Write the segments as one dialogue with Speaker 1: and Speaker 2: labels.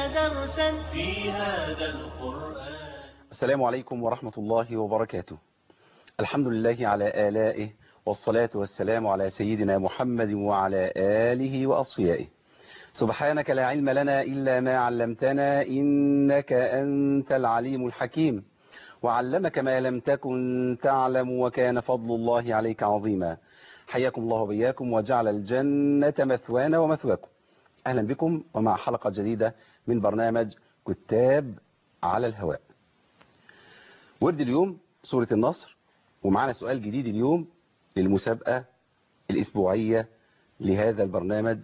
Speaker 1: درسا في هذا القرآن
Speaker 2: السلام عليكم ورحمة الله وبركاته الحمد لله على آلائه والصلاة والسلام على سيدنا محمد وعلى آله وأصفيائه سبحانك لا علم لنا إلا ما علمتنا إنك أنت العليم الحكيم وعلمك ما لم تكن تعلم وكان فضل الله عليك عظيما حياكم الله وبياكم وجعل الجنة مثوانا ومثواكم أهلا بكم ومع حلقة جديدة من برنامج كتاب على الهواء ورد اليوم سورة النصر ومعنا سؤال جديد اليوم للمسابقة الأسبوعية لهذا البرنامج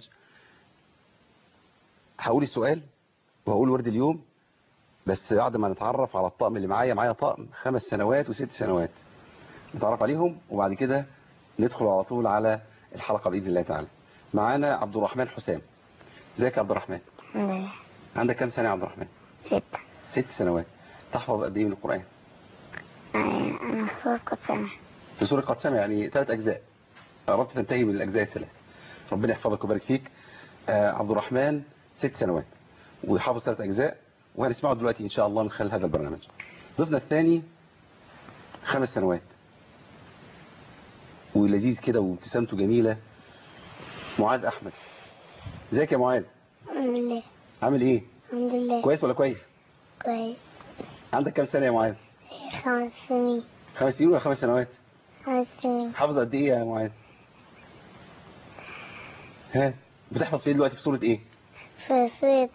Speaker 2: هقول السؤال وهقول ورد اليوم بس بعد ما نتعرف على الطقم اللي معايا معايا طقم خمس سنوات وست سنوات نتعرف عليهم وبعد كده ندخل على طول على الحلقة بإذن الله تعالى معانا عبد الرحمن حسام ازيك يا عبد الرحمن
Speaker 3: الحمد لله
Speaker 2: عندك كام سنة يا عبد الرحمن
Speaker 3: ستة
Speaker 2: ست سنوات تحفظ قد ايه من القرآن
Speaker 3: آه، أنا صور قد سمع
Speaker 2: في سورة قد سمع يعني ثلاث أجزاء قربت تنتهي من الأجزاء الثلاث ربنا يحفظك ويبارك فيك آه عبد الرحمن ست سنوات ويحافظ ثلاث أجزاء وهنسمعه دلوقتي إن شاء الله من خلال هذا البرنامج ضيفنا الثاني خمس سنوات ولذيذ كده وابتسامته جميلة معاذ أحمد ازيك يا معاذ
Speaker 3: الحمد لله
Speaker 2: عامل ايه
Speaker 3: الحمد لله
Speaker 2: كويس ولا كويس
Speaker 3: كويس
Speaker 2: عندك كام سنة يا معاذ
Speaker 3: خمس سنين
Speaker 2: خمس سنين ولا خمس سنوات
Speaker 3: خمس سنين
Speaker 2: حافظ قد ايه يا معاذ ها بتحفظ فين دلوقتي في سورة ايه
Speaker 3: في سورة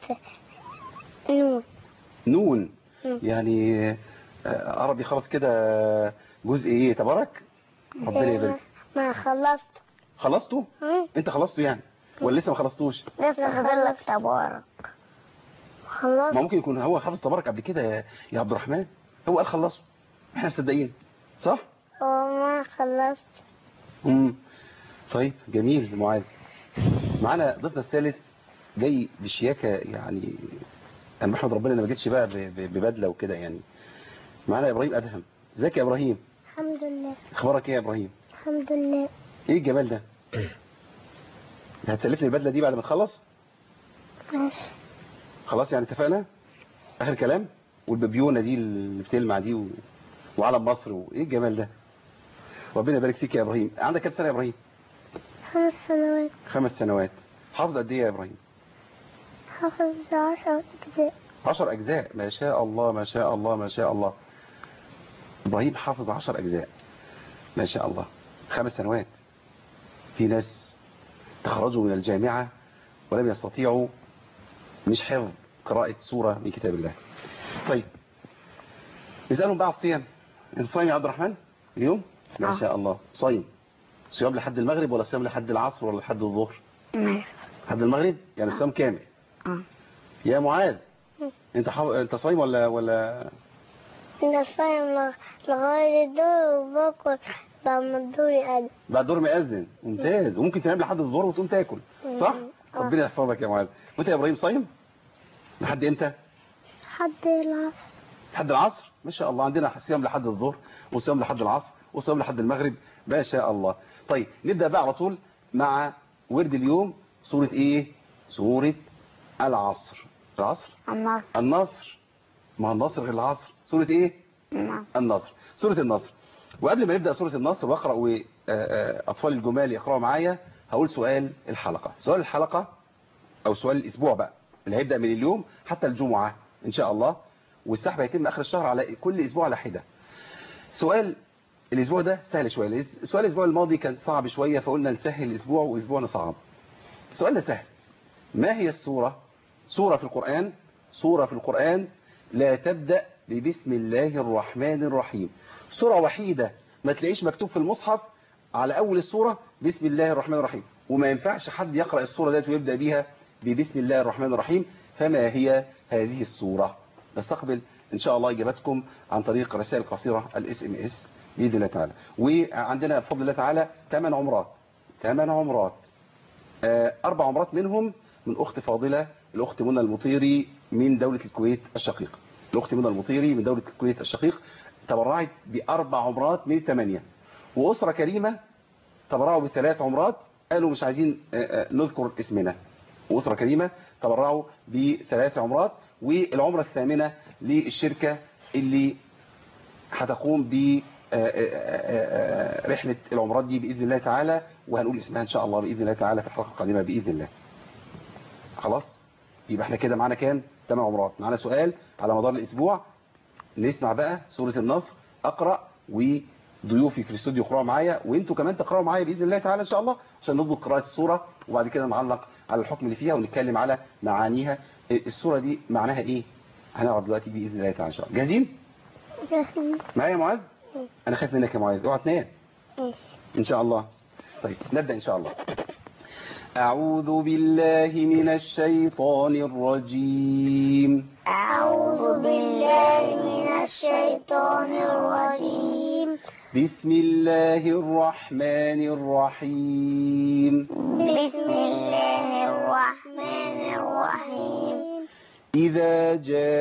Speaker 3: نون
Speaker 2: نون
Speaker 3: مم.
Speaker 2: يعني آه، عربي خلاص كده جزء ايه تبارك ربنا يبارك
Speaker 3: ما خلصت
Speaker 2: خلصته
Speaker 3: مم.
Speaker 2: انت خلصته يعني ولا لسه ما خلصتوش
Speaker 3: لسه فاضل لك تبارك
Speaker 2: ما
Speaker 3: خلصت
Speaker 2: ممكن يكون هو حافظ تبارك قبل كده يا- يا عبد الرحمن هو قال خلصه احنا مصدقين صح
Speaker 3: وما خلصت
Speaker 2: امم طيب جميل معاذ معانا ضيفنا الثالث جاي بشياكه يعني انا بحمد ربنا ان ما جيتش بقى ب- ب- ببدله وكده يعني معانا ابراهيم ادهم ازيك يا ابراهيم
Speaker 3: الحمد لله
Speaker 2: اخبارك ايه يا ابراهيم
Speaker 3: الحمد لله
Speaker 2: ايه الجمال ده هتسلفني البدله دي بعد ما تخلص
Speaker 3: ماشي
Speaker 2: خلاص يعني اتفقنا اخر كلام والببيونه دي اللي بتلمع دي و... وعلم مصر وايه الجمال ده ربنا يبارك فيك يا ابراهيم عندك كام سنه يا ابراهيم
Speaker 3: خمس سنوات
Speaker 2: خمس سنوات حافظ قد ايه يا ابراهيم
Speaker 3: حافظ عشر أجزاء
Speaker 2: عشر أجزاء ما شاء الله ما شاء الله ما شاء الله إبراهيم حافظ عشر أجزاء ما شاء الله خمس سنوات في ناس تخرجوا من الجامعة ولم يستطيعوا مش حفظ قراءة سورة من كتاب الله طيب نسألهم بقى على الصيام انت صايم يا عبد الرحمن اليوم ما
Speaker 3: آه.
Speaker 2: شاء الله صايم صيام لحد المغرب ولا صيام لحد العصر ولا لحد الظهر
Speaker 3: ماشي
Speaker 2: لحد المغرب يعني صيام كامل
Speaker 3: اه
Speaker 2: يا معاذ
Speaker 3: مم.
Speaker 2: انت حاف... انت صايم ولا ولا
Speaker 3: أنا صايم لغ- لغاية الدور وباكل بعد ما الدور يقل
Speaker 2: بعد دور مأذن ممتاز وممكن تنام لحد الظهر وتقوم تاكل صح
Speaker 3: مم. آه.
Speaker 2: ربنا يحفظك يا معاذ وانت يا ابراهيم صايم لحد امتى
Speaker 3: لحد العصر
Speaker 2: لحد العصر ما شاء الله عندنا صيام لحد الظهر وصيام لحد العصر وصيام لحد المغرب ما شاء الله طيب نبدا بقى على طول مع ورد اليوم سوره ايه سوره العصر العصر
Speaker 3: النصر
Speaker 2: النصر ما هو النصر غير العصر سوره ايه
Speaker 3: نعم
Speaker 2: النصر سورة النصر وقبل ما نبدأ سورة النصر واقرأ وأطفال الجمال يقرأوا معايا هقول سؤال الحلقة سؤال الحلقة أو سؤال الأسبوع بقى اللي هيبدأ من اليوم حتى الجمعة إن شاء الله والسحب هيتم آخر الشهر على كل أسبوع على حدة سؤال الأسبوع ده سهل شوية سؤال الأسبوع الماضي كان صعب شوية فقلنا نسهل الأسبوع وأسبوعنا صعب السؤال ده سهل ما هي السورة سورة في القرآن سورة في القرآن لا تبدأ ببسم الله الرحمن الرحيم سورة وحيدة ما تلاقيش مكتوب في المصحف على أول السورة بسم الله الرحمن الرحيم وما ينفعش حد يقرأ السورة ديت ويبدأ بيها ببسم الله الرحمن الرحيم فما هي هذه السورة نستقبل إن شاء الله إجابتكم عن طريق رسائل قصيرة الاس ام اس بإذن الله تعالى وعندنا بفضل الله تعالى ثمان عمرات ثمان عمرات آه، أربع عمرات منهم من أخت فاضلة الأخت منى المطيري من دولة الكويت الشقيق الأخت منى المطيري من دولة الكويت الشقيق تبرعت بأربع عمرات من ثمانية وأسرة كريمة تبرعوا بثلاث عمرات قالوا مش عايزين آه، آه، نذكر اسمنا وأسرة كريمة تبرعوا بثلاث عمرات والعمرة الثامنة للشركة اللي هتقوم ب آه، آه، آه، آه، رحلة العمرات دي بإذن الله تعالى وهنقول اسمها إن شاء الله بإذن الله تعالى في الحلقة القادمة بإذن الله خلاص يبقى احنا كده معانا كام 8 عمرات معانا سؤال على مدار الأسبوع نسمع بقى سورة النصر أقرأ وضيوفي في الاستوديو يقرأوا معايا وانتوا كمان تقرأوا معايا بإذن الله تعالى إن شاء الله عشان نضبط قراءة السورة وبعد كده نعلق على الحكم اللي فيها ونتكلم على معانيها السورة دي معناها إيه هنعرف دلوقتي بإذن الله تعالى إن شاء الله جاهزين معايا يا معاذ أنا خايف منك يا معاذ اوعى تنام إن شاء الله طيب نبدأ إن شاء الله أعوذ بالله من الشيطان الرجيم
Speaker 3: أعوذ بالله من الشيطان الرجيم
Speaker 2: بسم الله الرحمن الرحيم
Speaker 3: بسم الله الرحمن الرحيم
Speaker 2: إذا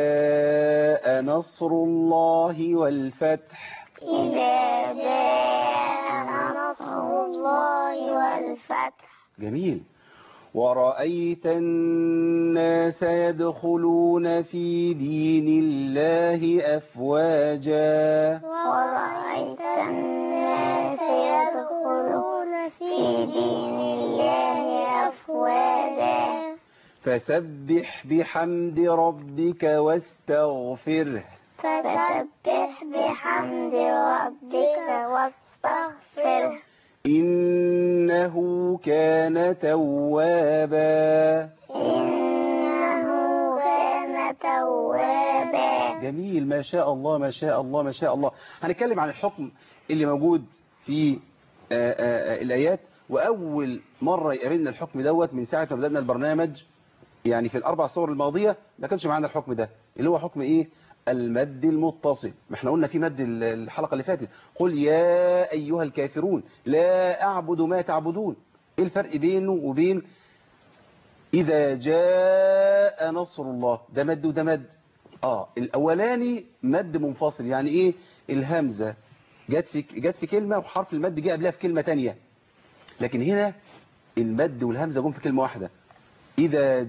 Speaker 2: جاء نصر الله والفتح
Speaker 3: إذا جاء نصر الله والفتح
Speaker 2: جميل ورأيت الناس يدخلون في دين الله أفواجا
Speaker 3: ورأيت الناس يدخلون في دين الله أفواجا
Speaker 2: فسبح بحمد ربك واستغفره
Speaker 3: فسبح بحمد ربك واستغفره
Speaker 2: إنه كان توابا
Speaker 3: إنه كان توابا
Speaker 2: جميل ما شاء الله ما شاء الله ما شاء الله هنتكلم عن الحكم اللي موجود في آه، آه، آه، الآيات وأول مرة يقابلنا الحكم دوت من ساعة ما بدأنا البرنامج يعني في الأربع صور الماضية ما كانش معانا الحكم ده اللي هو حكم إيه المد المتصل ما احنا قلنا في مد ال- الحلقة اللي فاتت قل يا أيها الكافرون لا أعبد ما تعبدون إيه الفرق بينه وبين إذا جاء نصر الله ده مد وده مد آه الأولاني مد منفصل يعني إيه الهمزة جت في جت في كلمة وحرف المد جه قبلها في كلمة تانية لكن هنا المد والهمزة جم في كلمة واحدة إذا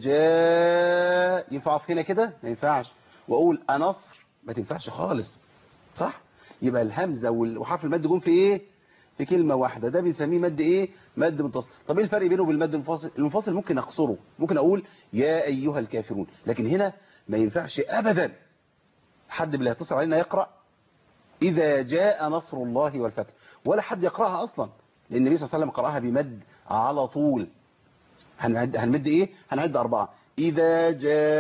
Speaker 2: جاء ينفع أقف هنا كده ما ينفعش وأقول أنصر ما تنفعش خالص صح يبقى الهمزة وال- وحرف المد جم في إيه في كلمة واحدة ده بنسميه مد إيه مد متصل طب إيه الفرق بينه وبين المد المنفصل المنفصل ممكن أقصره ممكن أقول يا أيها الكافرون لكن هنا ما ينفعش أبدا حد بالله يتصل علينا يقرأ إذا جاء نصر الله والفتح ولا حد يقرأها أصلا لأن النبي صلى الله عليه وسلم قرأها بمد على طول هنعد هنمد إيه هنعد أربعة إذا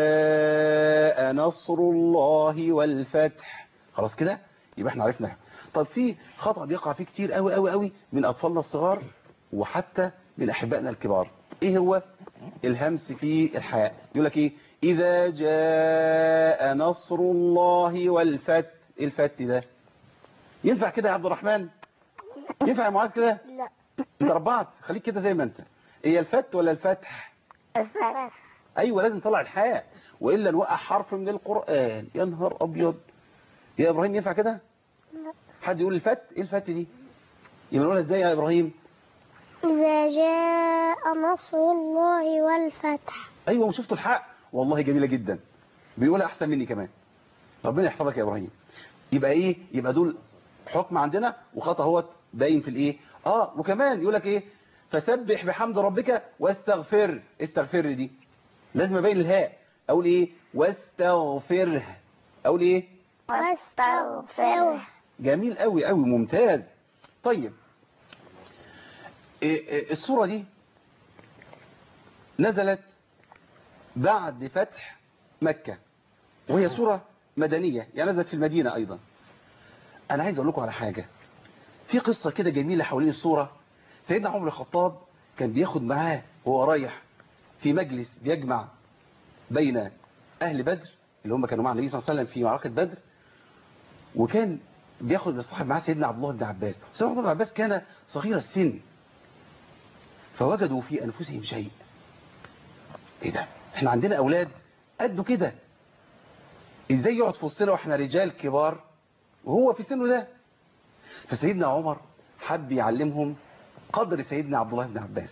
Speaker 2: جاء نصر الله والفتح خلاص كده يبقى احنا عرفنا طب في خطأ بيقع فيه كتير قوي قوي قوي من أطفالنا الصغار وحتى من أحبائنا الكبار إيه هو الهمس في الحياء يقول لك إيه إذا جاء نصر الله والفتح إيه الفتح ده ينفع كده يا عبد الرحمن ينفع يا معاذ كده
Speaker 3: لا
Speaker 2: انت ربعت خليك كده زي ما انت هي الفت ولا الفتح
Speaker 3: الفتح
Speaker 2: ايوه لازم نطلع الحاء والا نوقع حرف من القران يا نهار ابيض يا ابراهيم ينفع كده
Speaker 3: لا.
Speaker 2: حد يقول الفت ايه الفت دي يبقى نقولها ازاي يا ابراهيم
Speaker 3: إذا جاء نصر الله والفتح
Speaker 2: ايوه وشفتوا الحق والله جميله جدا بيقولها احسن مني كمان ربنا يحفظك يا ابراهيم يبقى ايه يبقى دول حكم عندنا وخطا اهوت باين في الايه اه وكمان يقول لك ايه فسبح بحمد ربك واستغفر استغفر دي لازم ابين الهاء اقول ايه واستغفره اقول ايه
Speaker 3: واستغفره
Speaker 2: جميل قوي قوي ممتاز طيب إيه إيه الصورة دي نزلت بعد فتح مكة وهي صورة مدنية يعني نزلت في المدينة أيضا أنا عايز أقول لكم على حاجة في قصة كده جميلة حوالين الصورة سيدنا عمر الخطاب كان بياخد معاه وهو رايح في مجلس بيجمع بين أهل بدر اللي هم كانوا مع النبي صلى الله عليه وسلم في معركة بدر وكان بياخد بيصاحب معاه سيدنا عبد الله بن عباس سيدنا عبد الله بن عباس كان صغير السن فوجدوا في أنفسهم شيء ايه ده احنا عندنا أولاد قدوا كده ازاي يقعد في وسطنا واحنا رجال كبار وهو في سنه ده فسيدنا عمر حب يعلمهم قدر سيدنا عبد الله بن عباس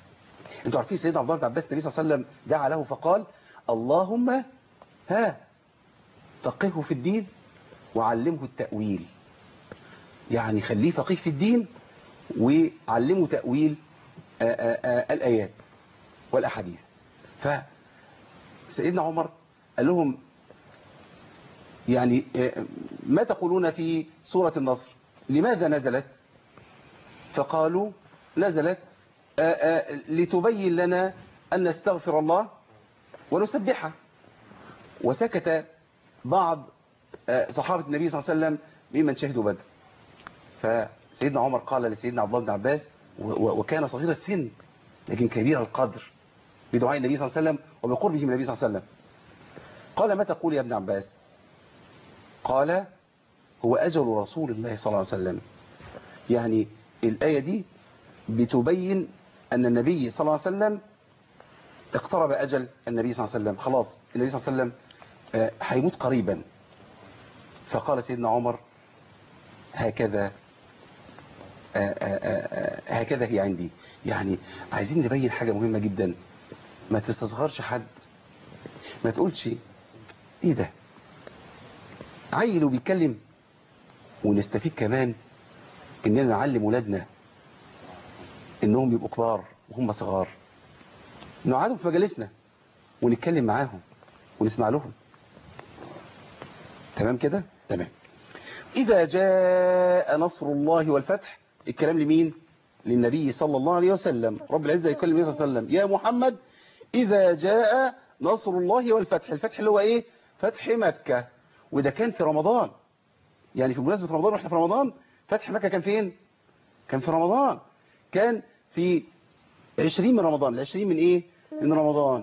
Speaker 2: انتوا عارفين سيدنا عبد الله بن عباس النبي صلى الله عليه وسلم دعا له فقال اللهم ها فقهه في الدين وعلمه التأويل يعني خليه فقيه في الدين وعلمه تأويل آآ آآ الآيات والأحاديث فسيدنا عمر قال لهم يعني آه، ما تقولون في سورة النصر لماذا نزلت فقالوا نزلت آه، آه، لتبين لنا أن نستغفر الله ونسبحه وسكت بعض آه، صحابة النبي صلى الله عليه وسلم ممن شهدوا بدر فسيدنا عمر قال لسيدنا عبد الله بن عباس و- و- وكان صغير السن لكن كبير القدر بدعاء النبي صلى الله عليه وسلم وبقربه من النبي صلى الله عليه وسلم قال ما تقول يا ابن عباس قال هو أجل رسول الله صلى الله عليه وسلم يعني الآية دي بتبين أن النبي صلى الله عليه وسلم اقترب أجل النبي صلى الله عليه وسلم خلاص النبي صلى الله عليه وسلم آه، هيموت قريبا فقال سيدنا عمر هكذا آه، آه، آه، آه، هكذا هي عندي يعني عايزين نبين حاجة مهمة جدا ما تستصغرش حد ما تقولش ايه ده عيل وبيتكلم ونستفيد كمان اننا نعلم ولادنا انهم يبقوا كبار وهم صغار نقعدهم في مجالسنا ونتكلم معاهم ونسمع لهم تمام كده تمام إذا جاء نصر الله والفتح الكلام لمين للنبي صلى الله عليه وسلم رب العزة يكلم النبي صلى الله عليه وسلم يا محمد إذا جاء نصر الله والفتح الفتح اللي هو إيه فتح مكة وده كان في رمضان يعني في مناسبة رمضان واحنا في رمضان فتح مكة كان فين كان في رمضان كان في 20 من رمضان العشرين من ايه من رمضان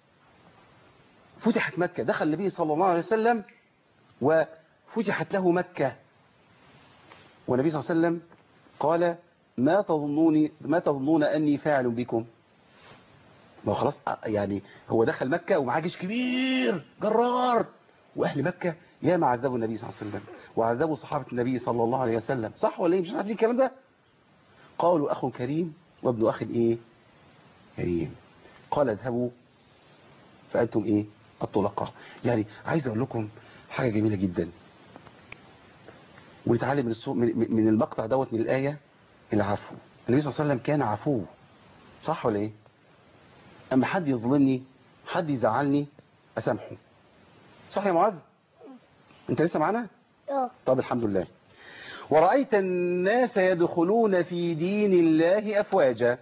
Speaker 2: فتحت مكة دخل النبي صلى الله عليه وسلم وفتحت له مكة والنبي صلى الله عليه وسلم قال ما تظنوني ما تظنون أني فاعل بكم ما هو خلاص آه، يعني هو دخل مكة ومعاه جيش كبير جرار وأهل مكة يا ما عذبوا النبي صلى الله عليه وسلم وعذبوا صحابة النبي صلى الله عليه وسلم صح ولا ايه مش عارفين الكلام ده قالوا أخ كريم وابن أخ إيه كريم قال اذهبوا فأنتم إيه الطلقاء يعني عايز أقول لكم حاجة جميلة جدا ونتعلم من, السو... من من المقطع دوت من الآية العفو النبي صلى الله عليه وسلم كان عفو صح ولا إيه أما حد يظلمني حد يزعلني أسامحه صح يا معاذ أنت لسه معانا
Speaker 3: اه
Speaker 2: طب الحمد لله ورأيت الناس يدخلون في دين الله أفواجا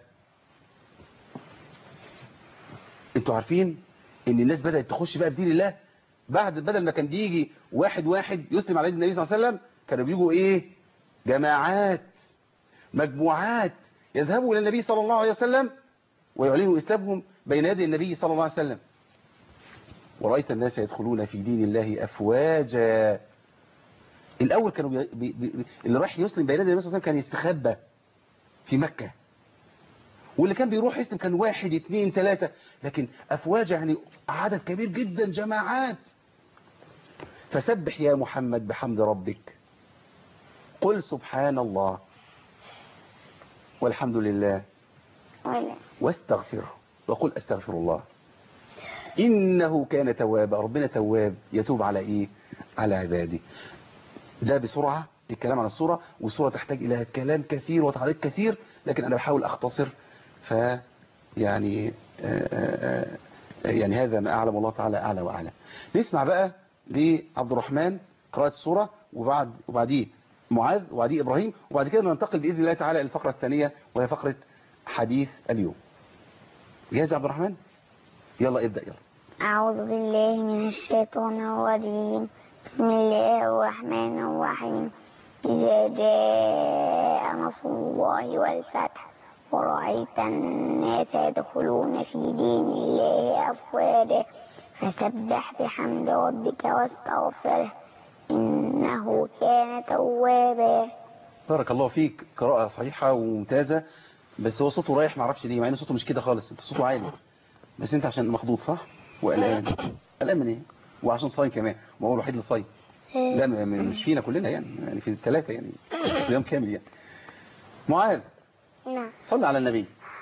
Speaker 2: انتوا عارفين ان الناس بدأت تخش بقى في دين الله بعد بدل ما كان بيجي واحد واحد يسلم على يد النبي صلى الله عليه وسلم كانوا بيجوا ايه جماعات مجموعات يذهبوا الى النبي صلى الله عليه وسلم ويعلنوا اسلامهم بين يدي النبي صلى الله عليه وسلم ورأيت الناس يدخلون في دين الله أفواجا الأول كانوا بي... بي... بي... اللي راح يسلم بين يدي النبي صلى الله عليه وسلم كان يستخبى في مكة واللي كان بيروح يسلم كان واحد اتنين تلاتة لكن أفواج يعني عدد كبير جدا جماعات فسبح يا محمد بحمد ربك قل سبحان الله والحمد لله
Speaker 3: ولا
Speaker 2: واستغفره وقل استغفر الله إنه كان توابا ربنا تواب يتوب على إيه على عباده ده بسرعة الكلام عن الصورة والصورة تحتاج إلى كلام كثير وتعليق كثير لكن أنا بحاول أختصر ف يعني آه، آه، آه، يعني هذا ما أعلم الله تعالى أعلى وأعلى نسمع بقى لعبد الرحمن قراءة الصورة وبعد وبعديه معاذ وبعديه إبراهيم وبعد كده ننتقل بإذن الله تعالى إلى الفقرة الثانية وهي فقرة حديث اليوم جاهز يا عبد الرحمن يلا ابدأ يلا
Speaker 3: أعوذ بالله من الشيطان الرجيم بسم الله الرحمن الرحيم إذا جاء نصر الله والفتح ورأيت الناس يدخلون في دين الله أفواجا فسبح بحمد ربك واستغفره إنه كان توابا
Speaker 2: بارك الله فيك قراءة صحيحة وممتازة بس هو صوته رايح معرفش ليه مع ان صوته مش كده خالص انت صوته عالي بس انت عشان مخضوض صح وقلقان قلقان من ايه وعشان صايم كمان ما هو الوحيد اللي صايم لا م- م- مش فينا كلنا يعني يعني في الثلاثة يعني صيام كامل يعني معاذ
Speaker 3: نعم
Speaker 2: صلي على النبي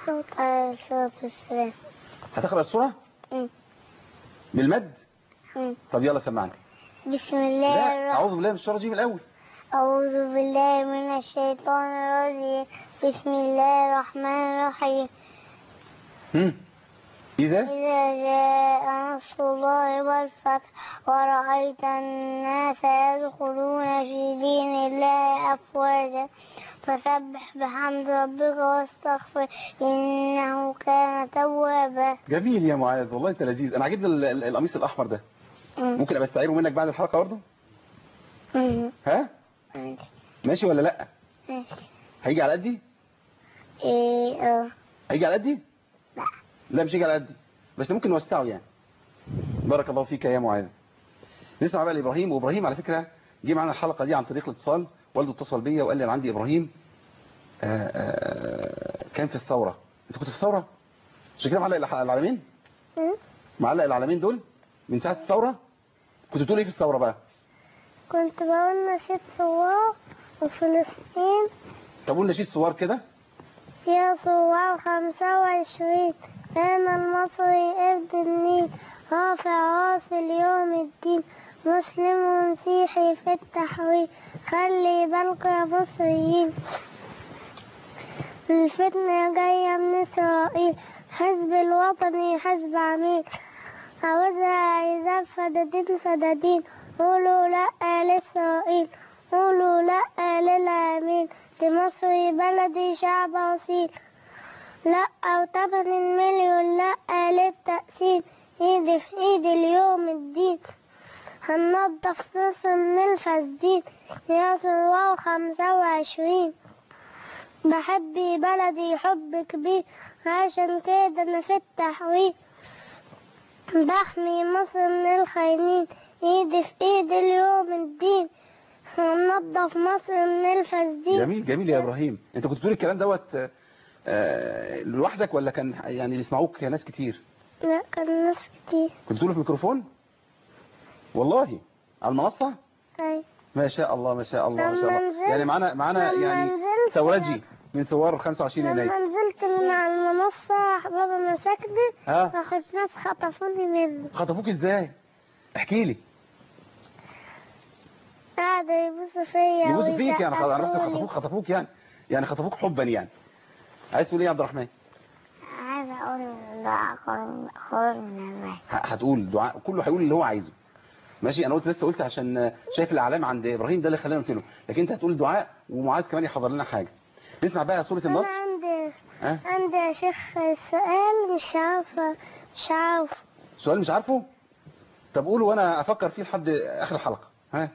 Speaker 3: محمد عليه الصلاة والسلام
Speaker 2: هتقرأ السورة
Speaker 3: مم.
Speaker 2: بالمد
Speaker 3: مم.
Speaker 2: طب يلا سمعني
Speaker 3: بسم الله
Speaker 2: لا
Speaker 3: الرحمن
Speaker 2: أعوذ بالله من الشيطان الرجيم الأول
Speaker 3: أعوذ بالله من الشيطان الرجيم بسم الله الرحمن الرحيم
Speaker 2: هم. إذا
Speaker 3: إذا جاء نصر الله والفتح ورأيت الناس يدخلون في دين الله أفواجا فسبح بحمد ربك واستغفر إنه كان توابا
Speaker 2: جميل يا معاذ والله أنت لذيذ أنا عجبني ال- ال- القميص الأحمر ده ممكن أبقى استعيره منك بعد الحلقة برضه
Speaker 3: مم.
Speaker 2: ها
Speaker 3: ماشي.
Speaker 2: ماشي ولا لأ
Speaker 3: ماشي.
Speaker 2: هيجي على قدي
Speaker 3: إيه آه.
Speaker 2: هيجي على قدي
Speaker 3: لا.
Speaker 2: لا مش هيجي على قدي بس ممكن نوسعه يعني بارك الله فيك يا معاذ نسمع بقى لإبراهيم وإبراهيم على فكرة جه معانا الحلقة دي عن طريق الاتصال والده اتصل بيا وقال لي أنا عندي إبراهيم آآ آآ كان في الثورة أنت كنت في الثورة عشان كده معلق الح- العالمين
Speaker 3: مم.
Speaker 2: معلق العالمين دول من ساعة الثورة كنت بتقول إيه في الثورة بقى
Speaker 3: كنت بقول نشيد صور وفلسطين
Speaker 2: طب قول نشيد صور كده
Speaker 3: يا صور خمسة وعشرين أنا المصري ابن النيل رافع راس اليوم الدين مسلم ومسيحي في التحويل خلي بالك يا مصريين الفتنة جاية من إسرائيل حزب الوطني حزب عميل عاوزها عايزاه فدادين فدادين قولوا لأ لإسرائيل قولوا لأ للعميل دي مصر بلدي شعب أصيل لأ وتمن مليون لأ للتأسيس إيدي في إيدي اليوم الدين هننضف مصر من الفسدين يا صور خمسة وعشرين بحبي بلدي حب كبير عشان كده أنا في التحويل بحمي مصر من الخاينين ايدي في ايد اليوم الدين وننضف مصر من الفسدين
Speaker 2: جميل جميل يا إبراهيم أنت كنت بتقول الكلام دوت آه، آه، لوحدك ولا كان يعني بيسمعوك ناس كتير
Speaker 3: لا كان ناس كتير
Speaker 2: كنت بتقوله في الميكروفون والله على المنصة
Speaker 3: أي
Speaker 2: ما شاء الله ما شاء الله ما شاء
Speaker 3: لما
Speaker 2: الله
Speaker 3: نزلت-
Speaker 2: يعني معانا معانا
Speaker 3: لما
Speaker 2: يعني
Speaker 3: نزلت-
Speaker 2: ثورجي من ثوار 25 يناير
Speaker 3: لما نزلت من على المنصة بابا مسكني
Speaker 2: ها
Speaker 3: راحت ناس خطفوني منه
Speaker 2: خطفوك ازاي احكي لي
Speaker 3: قعدوا يبوسوا فيا
Speaker 2: يبوسوا فيك يعني خ- انا بس
Speaker 3: ويسقفولي.
Speaker 2: خطفوك خطفوك يعني يعني خطفوك حبا يعني عايز تقول ايه يا عبد الرحمن
Speaker 3: عايزة أقول دعاء خروج من الماء
Speaker 2: ه- هتقول دعاء كله هيقول اللي هو عايزه ماشي انا قلت لسه قلت عشان شايف الاعلام عند ابراهيم ده اللي خلاني قلت له لكن انت هتقول دعاء ومعاذ كمان يحضر لنا حاجه نسمع بقى سوره
Speaker 3: أنا
Speaker 2: النصر
Speaker 3: عندي
Speaker 2: ها
Speaker 3: عندي يا شيخ سؤال مش عارفة مش عارفة
Speaker 2: سؤال مش عارفه طب قوله وانا افكر فيه لحد اخر الحلقه ها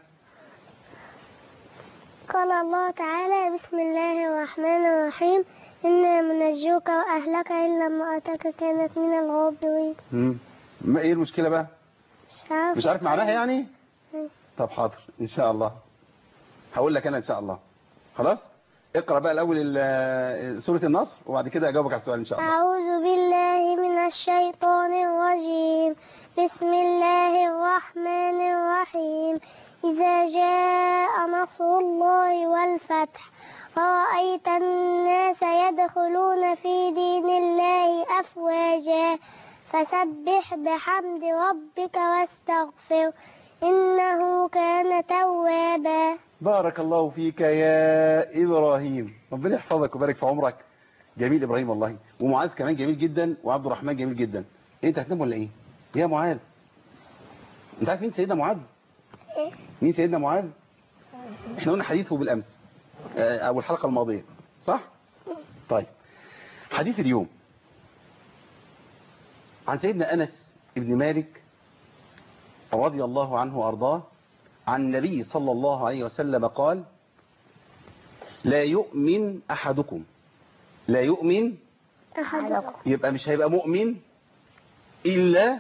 Speaker 3: قال الله تعالى بسم الله الرحمن الرحيم إنا منجوك وأهلك إلا امرأتك كانت من الغابرين
Speaker 2: مم. ما ايه المشكله بقى
Speaker 3: مش عارف
Speaker 2: مش عارف معناها يعني
Speaker 3: مم.
Speaker 2: طب حاضر ان شاء الله هقول لك انا ان شاء الله خلاص اقرا بقى الاول ال- سوره النصر وبعد كده اجاوبك على السؤال ان شاء الله
Speaker 3: أعوذ بالله من الشيطان الرجيم بسم الله الرحمن الرحيم إذا جاء نصر الله والفتح ورأيت الناس يدخلون في دين الله أفواجا فسبح بحمد ربك واستغفر إنه كان توابا
Speaker 2: بارك الله فيك يا ابراهيم ربنا يحفظك ويبارك في عمرك جميل ابراهيم والله ومعاذ كمان جميل جدا وعبد الرحمن جميل جدا إيه انت هتنام ولا ايه يا معاذ انت عارف مين سيدنا معاذ
Speaker 3: إيه؟
Speaker 2: مين سيدنا معاذ احنا قلنا حديثه بالامس آه، او الحلقه الماضيه صح طيب حديث اليوم عن سيدنا انس بن مالك رضي الله عنه وارضاه عن النبي صلى الله عليه وسلم قال لا يؤمن احدكم لا يؤمن
Speaker 3: أحدكم
Speaker 2: يبقى مش هيبقى مؤمن إلا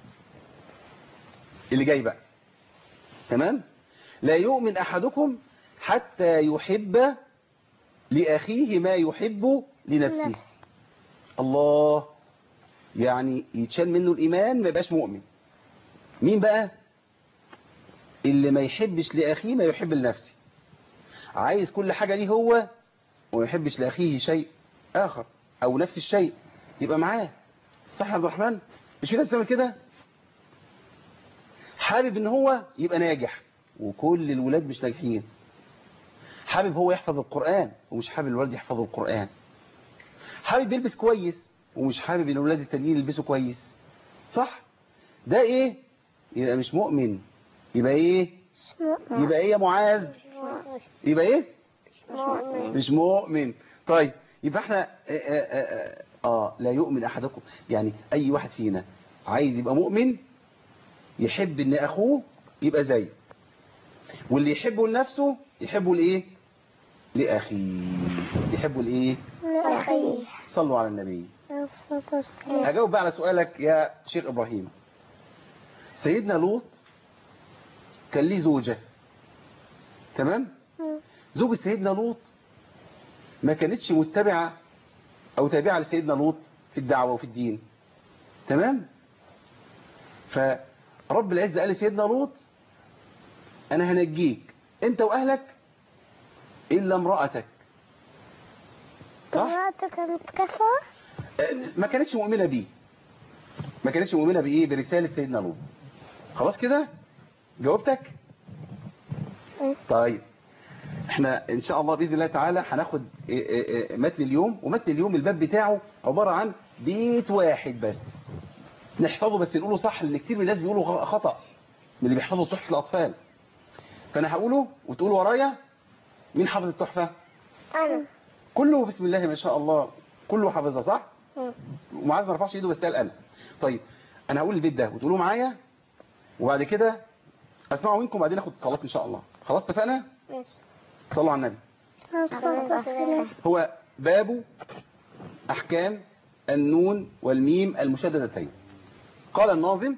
Speaker 2: اللي جاي بقى تمام لا يؤمن أحدكم حتى يحب لأخيه ما يحب لنفسه
Speaker 3: نفسه.
Speaker 2: الله يعني يتشال منه الإيمان ما يبقاش مؤمن مين بقى اللي ما يحبش لأخيه ما يحب لنفسه عايز كل حاجة ليه هو وما يحبش لأخيه شيء آخر او نفس الشيء يبقى معاه صح يا عبد الرحمن مش في ناس بتعمل كده حابب ان هو يبقى ناجح وكل الولاد مش ناجحين حابب هو يحفظ القرآن ومش حابب الولد يحفظوا القرآن حابب يلبس كويس ومش حابب ان الولاد التانيين يلبسوا كويس صح ده ايه يبقى مش مؤمن يبقى ايه يبقى ايه يا معاذ يبقى ايه
Speaker 3: مؤمن
Speaker 2: مش مؤمن طيب يبقى احنا آه, آه, آه, اه لا يؤمن احدكم يعني اي واحد فينا عايز يبقى مؤمن يحب ان اخوه يبقى زيه واللي يحبه لنفسه يحبه لايه لاخيه يحبه لايه
Speaker 3: لأخيه
Speaker 2: صلوا على النبي
Speaker 3: الصلاة والسلام
Speaker 2: هجاوب بقى على سؤالك يا شيخ ابراهيم سيدنا لوط كان ليه زوجة تمام زوجة سيدنا لوط ما كانتش متبعة او تابعة لسيدنا لوط في الدعوة وفي الدين تمام فرب العزة قال لسيدنا لوط انا هنجيك انت واهلك الا امرأتك صح
Speaker 3: امرأتك كانت كفر
Speaker 2: ما كانتش مؤمنة بيه ما كانتش مؤمنة بإيه برسالة سيدنا لوط خلاص كده جاوبتك طيب احنا ان شاء الله بإذن الله تعالى هناخد إيه إيه إيه متن اليوم ومتن اليوم الباب بتاعه عبارة عن بيت واحد بس نحفظه بس نقوله صح لان كتير من الناس بيقولوا غ- خطأ من اللي بيحفظوا تحفة الأطفال فأنا هقوله وتقول ورايا مين حافظ التحفة
Speaker 3: أنا
Speaker 2: كله بسم الله ما شاء الله كله حافظها صح
Speaker 3: مم.
Speaker 2: ومعاذ ما رفعش ايده بس قال انا طيب انا هقول البيت ده وتقولوا معايا وبعد كده اسمعوا منكم وبعدين اخد اتصالات ان شاء الله خلاص اتفقنا
Speaker 3: ماشي
Speaker 2: صلوا على النبي
Speaker 3: الصلاة والسلام
Speaker 2: هو باب احكام النون والميم المشددتين قال الناظم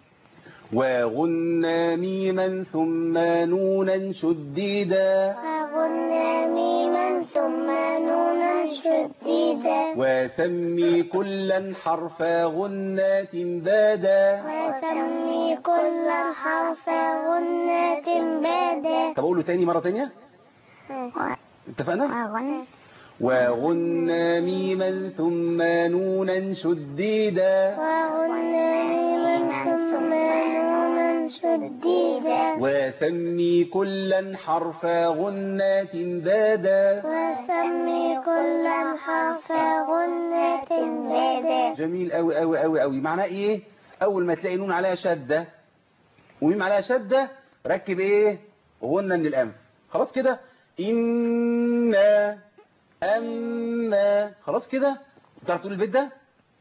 Speaker 2: وغنى ميما ثم نونا شديدا
Speaker 3: فغنى ميما ثم نونا شديدا
Speaker 2: وسمي كلا حرف غنات بادا
Speaker 3: وسمي كل حرف غنة بادا
Speaker 2: طب اقوله تاني مرة تانية اتفقنا
Speaker 3: وغنى
Speaker 2: وغنى ميما ثم نونا شديدا
Speaker 3: وغنى ميما ثم نونا شديدا
Speaker 2: وسمي كلا حرف غنات بادا
Speaker 3: وسمي كل حرف غنة بادا
Speaker 2: جميل قوي قوي قوي قوي معناه ايه اول ما تلاقي نون عليها شدة وميم عليها شدة ركب ايه غنى من الانف خلاص كده إنا أما خلاص كده تعرف تقول البيت ده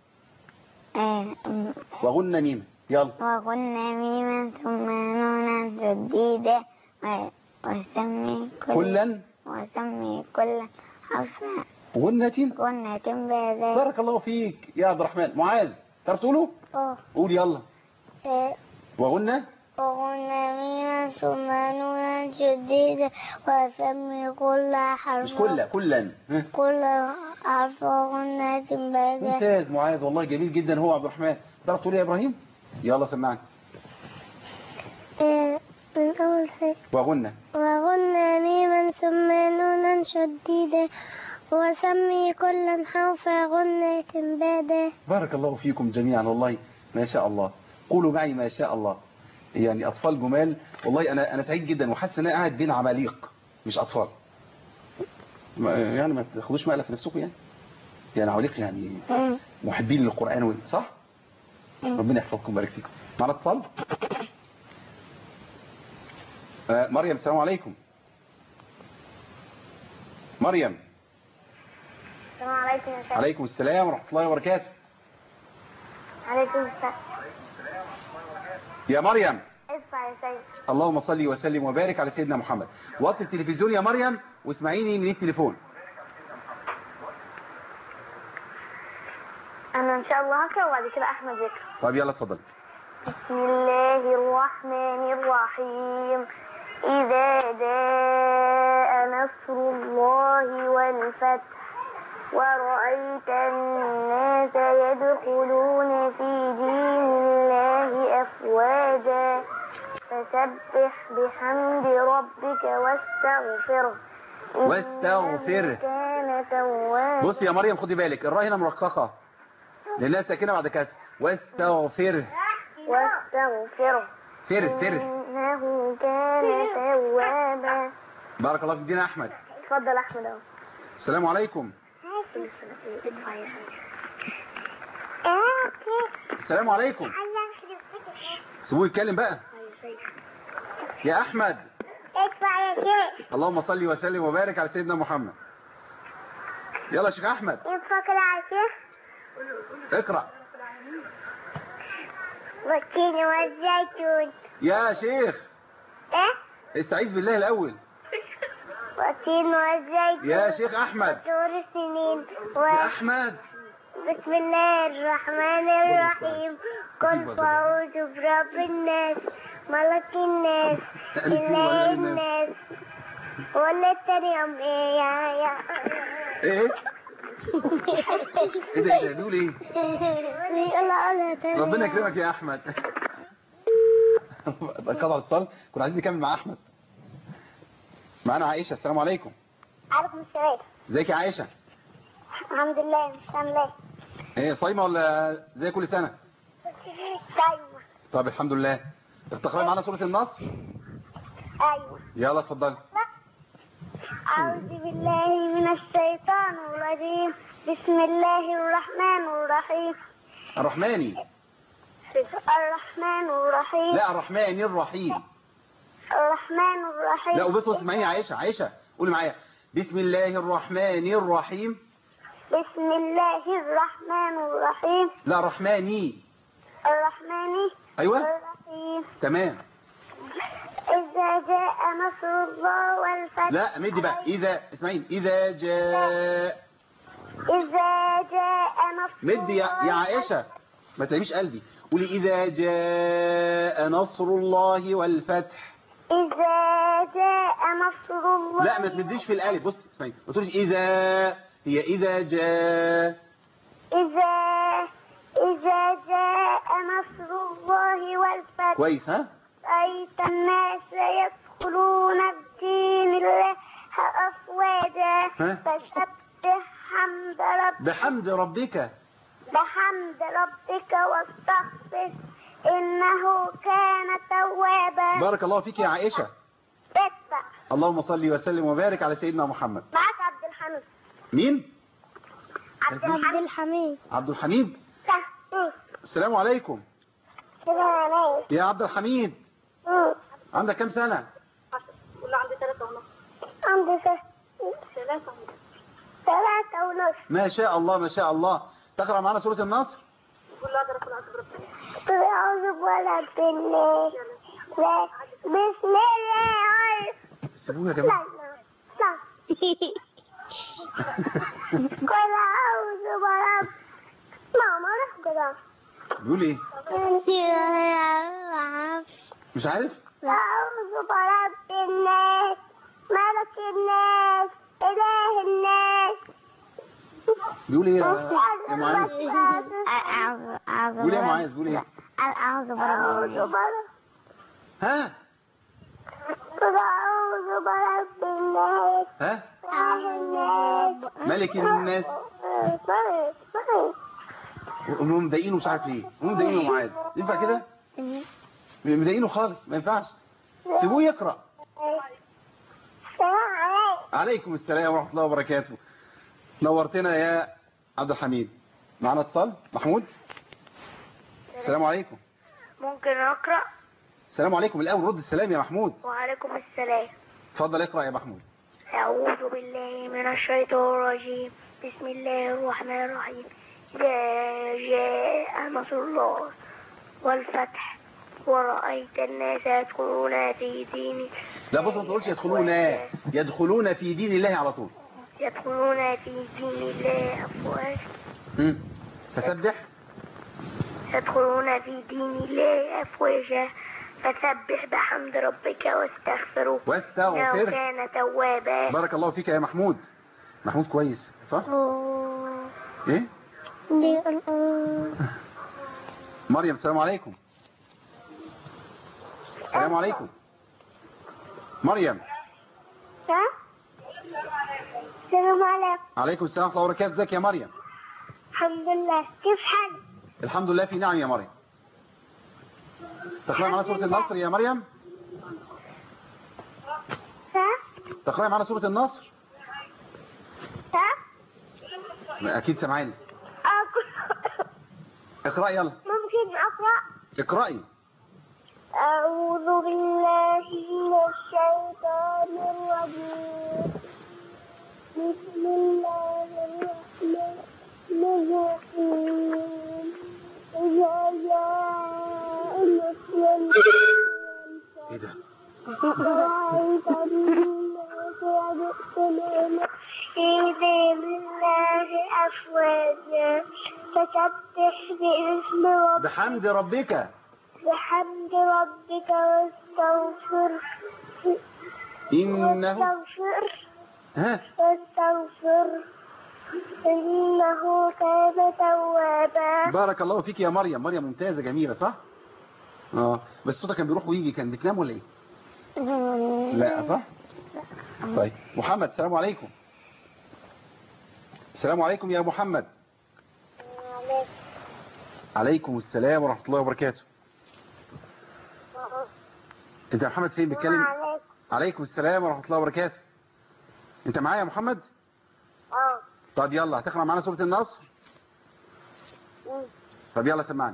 Speaker 2: وغنى ميم يلا
Speaker 3: وغنى ميما ثم نونا شديدا و- وسمي كل
Speaker 2: كلا
Speaker 3: وسمي كل حرف
Speaker 2: غنة
Speaker 3: غنة بادا
Speaker 2: بارك الله فيك يا عبد الرحمن معاذ تعرف تقوله
Speaker 3: اه
Speaker 2: قول يلا وغنى
Speaker 3: وغنى ميما ثم نونا شديدا وسمي كل حرف
Speaker 2: مش كلا كلا ها.
Speaker 3: كل حرف غنة بادا
Speaker 2: ممتاز معاذ والله جميل جدا هو عبد الرحمن تعرف تقول إيه يا ابراهيم يلا سمعني
Speaker 3: من أول شيء
Speaker 2: وغنى
Speaker 3: وغنى ميما ثم نونا شديدا وسمي كل حرف غنة بادا
Speaker 2: بارك الله فيكم جميعا والله ما شاء الله قولوا معي ما شاء الله يعني أطفال جمال والله أنا أنا سعيد جدا وحاسس إن أنا قاعد بين عماليق مش أطفال ما- يعني ما تاخدوش مقلة في نفسكم يعني يعني عماليق يعني محبين للقرآن و- صح؟ ربنا يحفظكم ويبارك فيكم معنا اتصال آه، مريم السلام عليكم مريم
Speaker 3: السلام عليكم يا شيخ
Speaker 2: عليكم السلام ورحمة الله وبركاته
Speaker 3: عليكم السلام
Speaker 2: يا مريم
Speaker 3: اسمع يا سيد
Speaker 2: اللهم صل وسلم وبارك على سيدنا محمد وطي التلفزيون يا مريم واسمعيني من التليفون
Speaker 3: أنا إن شاء الله هقرأ وبعد كده أحمد يقرأ
Speaker 2: طب يلا اتفضل
Speaker 3: بسم الله الرحمن الرحيم إذا جاء نصر الله والفتح ورأيت الناس يدخلون في دين الله أفواجا فسبح بحمد ربك واستغفره
Speaker 2: واستغفره
Speaker 3: كان توابا
Speaker 2: بص يا مريم خدي بالك الراء هنا مرققة لأنها ساكنة بعد كسر واستغفره
Speaker 3: واستغفره
Speaker 2: فر فر
Speaker 3: إنه كان توابا
Speaker 2: بارك الله فيك دينا أحمد
Speaker 3: اتفضل أحمد أهو
Speaker 2: السلام عليكم السلام عليكم سيبوه يتكلم بقى يا أحمد
Speaker 3: ادفع يا شيخ
Speaker 2: اللهم صل وسلم وبارك على سيدنا محمد يلا يا شيخ أحمد
Speaker 3: ادفع كده على الشيخ
Speaker 2: اقرأ
Speaker 3: والتين والزيتون
Speaker 2: يا شيخ
Speaker 3: ايه
Speaker 2: استعيذ بالله الأول
Speaker 3: والتين والزيتون
Speaker 2: يا شيخ أحمد
Speaker 3: طور السنين
Speaker 2: يا أحمد
Speaker 3: بسم الله الرحمن الرحيم قل فأعوذ برب الناس ملك الناس إله الناس ولا التاني يوم إيه يا يا
Speaker 2: ايه ايه ده ايه ده بيقول ايه
Speaker 3: يلا قولها تاني
Speaker 2: ربنا يكرمك يا احمد قطع الاتصال كنا عايزين نكمل مع احمد معانا عائشه السلام عليكم
Speaker 3: عليكم السلام
Speaker 2: ازيك يا عائشه
Speaker 3: الحمد لله مش عامله
Speaker 2: ايه صايمه ولا زي كل سنه
Speaker 3: ايوه
Speaker 2: طب الحمد لله بتقرأ معانا سوره النصر
Speaker 3: ايوه
Speaker 2: يلا اتفضلي
Speaker 3: أعوذ بالله من الشيطان الرجيم بسم الله الرحمن الرحيم
Speaker 2: الرحماني
Speaker 3: الرحمن الرحيم
Speaker 2: لا الرحمن الرحيم
Speaker 3: الرحمن الرحيم
Speaker 2: لا وبس اسمعيني يا عائشه عائشه قولي معايا بسم الله الرحمن الرحيم
Speaker 3: بسم الله الرحمن الرحيم
Speaker 2: لا الرحماني
Speaker 3: الرحمن
Speaker 2: ايوه
Speaker 3: الرحيم
Speaker 2: تمام
Speaker 3: إذا جاء نصر الله والفتح
Speaker 2: لا مدي بقى اذا اسمعيني اذا جاء
Speaker 3: إذا جاء نصر
Speaker 2: مدي يا,
Speaker 3: الله
Speaker 2: يا عائشة ما تلميش قلبي قولي إذا جاء نصر الله والفتح
Speaker 3: إذا جاء نصر الله
Speaker 2: لا ما تمديش في الألف بص اسمعي ما تقوليش إذا هي إذا جاء
Speaker 3: إذا إذا جاء نصر الله والفتح
Speaker 2: كويس ها
Speaker 3: رأيت الناس يدخلون بدين الله أفواجا
Speaker 2: ها؟
Speaker 3: فسبح حمد ربك
Speaker 2: بحمد ربك
Speaker 3: بحمد ربك واستغفر إنه كان توابا
Speaker 2: بارك الله فيك يا عائشة
Speaker 3: ادفع
Speaker 2: اللهم صل وسلم وبارك على سيدنا محمد
Speaker 3: معك عبد الحميد
Speaker 2: مين
Speaker 3: عبد الحميد الحميد
Speaker 2: عبد الحميد
Speaker 3: كده
Speaker 2: السلام عليكم
Speaker 3: عليك
Speaker 2: يا عبد الحميد عندك كم سنة
Speaker 3: ولا عندي ثلاثة ونص عندي ثلاثة ثلاثة ونص
Speaker 2: ما شاء الله ما شاء الله تقرأ معنا سورة النصر
Speaker 3: قل أعوذ برب الناس لا بسم الله
Speaker 2: سيبوه يا
Speaker 3: لا
Speaker 2: جماعة
Speaker 3: لا قل أعوذ برب ماما روح كده
Speaker 2: بيقول ايه مش عارف
Speaker 3: أعوذ برب الناس ملك الناس إله الناس
Speaker 2: بيقول ايه يا يا معاذ
Speaker 3: أعوذ
Speaker 2: بيقول ايه يا معاذ بيقول ايه
Speaker 3: أعوذ برب
Speaker 2: ها
Speaker 3: قل أعوذ برب الناس
Speaker 2: ها
Speaker 3: إله الناس
Speaker 2: ملك الناس هم مضايقينه مش عارف ليه هم مضايقينه معاذ ينفع كده مضايقينه خالص ما ينفعش سيبوه يقرأ
Speaker 3: السلام عليكم
Speaker 2: عليكم السلام ورحمة الله وبركاته نورتنا يا عبد الحميد معنا اتصال محمود السلام عليكم
Speaker 3: ممكن أقرأ
Speaker 2: السلام عليكم الأول رد السلام يا محمود
Speaker 3: وعليكم السلام
Speaker 2: اتفضل اقرأ يا محمود
Speaker 3: أعوذ بالله من الشيطان الرجيم بسم الله الرحمن الرحيم إذا جاء نصر الله والفتح ورأيت الناس يدخلون في دين
Speaker 2: لا بص ما تقولش يدخلون يدخلون في دين الله على طول
Speaker 3: يدخلون في دين الله أفواجا
Speaker 2: مم. فسبح
Speaker 3: يدخلون في دين الله أفواجا فسبح بحمد ربك واستغفره إنه
Speaker 2: واستغفر
Speaker 3: كان توابا
Speaker 2: بارك الله فيك يا محمود محمود كويس صح ايه مريم السلام عليكم السلام عليكم مريم
Speaker 3: ها؟ السلام عليكم
Speaker 2: عليكم السلام ورحمة الله وبركاته ازيك يا مريم
Speaker 3: الحمد لله كيف حالك
Speaker 2: الحمد لله في نعم يا مريم تقرأي معنا سورة النصر يا مريم
Speaker 3: ها
Speaker 2: تقرأي معنا سورة النصر
Speaker 3: ها
Speaker 2: أكيد سامعاني
Speaker 3: أقول
Speaker 2: اقرأي يلا
Speaker 3: ممكن أقرأ
Speaker 2: اقرأي
Speaker 3: أعوذ بالله من الشيطان الرجيم بسم الله الرحمن الرحيم إذا جاء نصر الله
Speaker 2: ايه ده
Speaker 3: ورأيت الناس يدخلون في دين الله أفواجا فسبح باسم ربك
Speaker 2: بحمد ربك
Speaker 3: بحمد ربك واستغفر
Speaker 2: إنه
Speaker 3: واستغفر
Speaker 2: ها
Speaker 3: واستغفر إنه كان توابا
Speaker 2: بارك الله فيك يا مريم مريم ممتازة جميلة صح اه بس صوتك كان بيروح ويجي كان بتنام ولا ايه لا صح طيب محمد السلام عليكم السلام عليكم يا محمد عليكم السلام ورحمة الله وبركاته انت يا محمد فين بتكلم
Speaker 3: وعليكم
Speaker 2: عليكم السلام ورحمة الله وبركاته انت معايا يا محمد
Speaker 3: اه
Speaker 2: طب يلا هتقرأ معانا سورة النصر طب يلا سمعني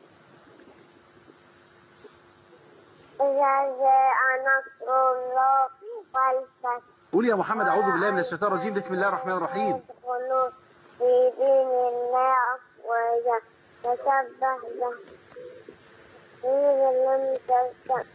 Speaker 3: إذا جاء نصر الله والفتح
Speaker 2: قول يا محمد أعوذ بالله من الشيطان الرجيم بسم الله الرحمن الرحيم
Speaker 3: يدخلون في دين الله أفواجا فسبح به إذا لم تستطع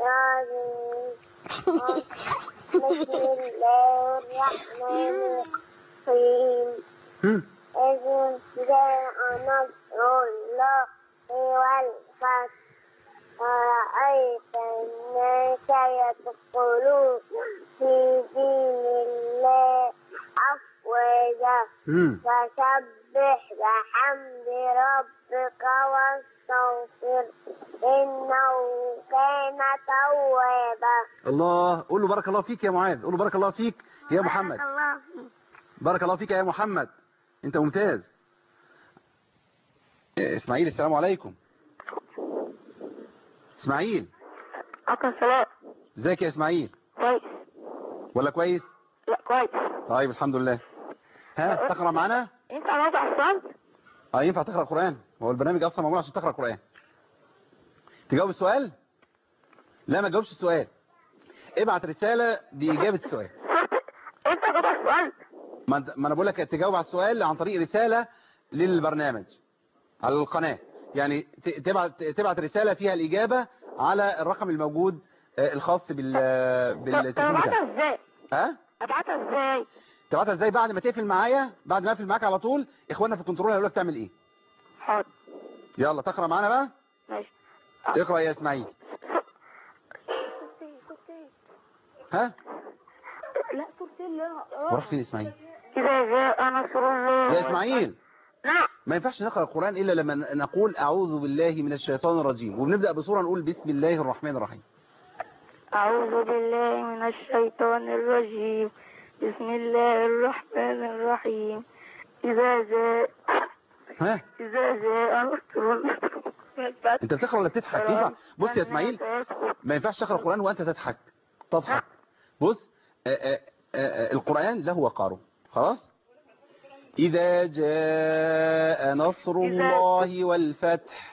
Speaker 3: بسم الله الرحمن الرحيم
Speaker 2: هم.
Speaker 3: إذ جاء نصر الله والفتح ورأيت الناس يدخلون في دين الله أفواجا
Speaker 2: هم.
Speaker 3: فسبح بحمد ربك واستغفر إنه كان توابا
Speaker 2: الله قول له بارك الله فيك يا معاذ قول له بارك الله فيك يا محمد
Speaker 3: بارك الله فيك.
Speaker 2: بارك الله فيك يا محمد انت ممتاز إيه، اسماعيل السلام عليكم اسماعيل
Speaker 4: أكل السلام
Speaker 2: ازيك يا اسماعيل
Speaker 4: كويس
Speaker 2: ولا كويس
Speaker 4: لا كويس
Speaker 2: طيب الحمد لله ها تقرا معانا
Speaker 4: ينفع نوضع السؤال؟
Speaker 2: اه ينفع تقرا قران هو البرنامج اصلا معمول عشان تقرا قران تجاوب السؤال لا ما تجاوبش السؤال ابعت رساله باجابه السؤال
Speaker 4: أنت نوضع السؤال؟
Speaker 2: ما انت- ما انا بقول لك تجاوب على السؤال عن طريق رساله للبرنامج على القناه يعني ت- تبعت تبعت رساله فيها الاجابه على الرقم الموجود آه، الخاص بال
Speaker 4: طب
Speaker 2: بالتليفون بتاعك
Speaker 4: أبعتها إزاي؟
Speaker 2: ها
Speaker 4: أبعتها إزاي؟
Speaker 2: تبعتها ازاي بعد ما تقفل معايا بعد ما اقفل معاك على طول اخواننا في الكنترول هيقولوا لك تعمل ايه
Speaker 4: حاضر
Speaker 2: يلا تقرا معانا بقى
Speaker 4: ماشي
Speaker 2: اقرا يا اسماعيل ها
Speaker 4: لا ترسل لا
Speaker 2: وراح فين اسماعيل
Speaker 4: إذا جاء نصر الله
Speaker 2: يا اسماعيل
Speaker 4: نعم
Speaker 2: ما ينفعش نقرا القران الا لما ن- نقول اعوذ بالله من الشيطان الرجيم وبنبدا بصوره نقول بسم الله الرحمن الرحيم
Speaker 4: أعوذ بالله من الشيطان الرجيم بسم الله الرحمن الرحيم إذا جاء
Speaker 2: ها
Speaker 4: إذا جاء نصر الله والفتح
Speaker 2: انت بتقرا ولا بتضحك ينفع بص يا اسماعيل ما ينفعش تقرا القران وانت تضحك تضحك بص آآ آآ آآ القران له وقاره خلاص اذا جاء نصر الله والفتح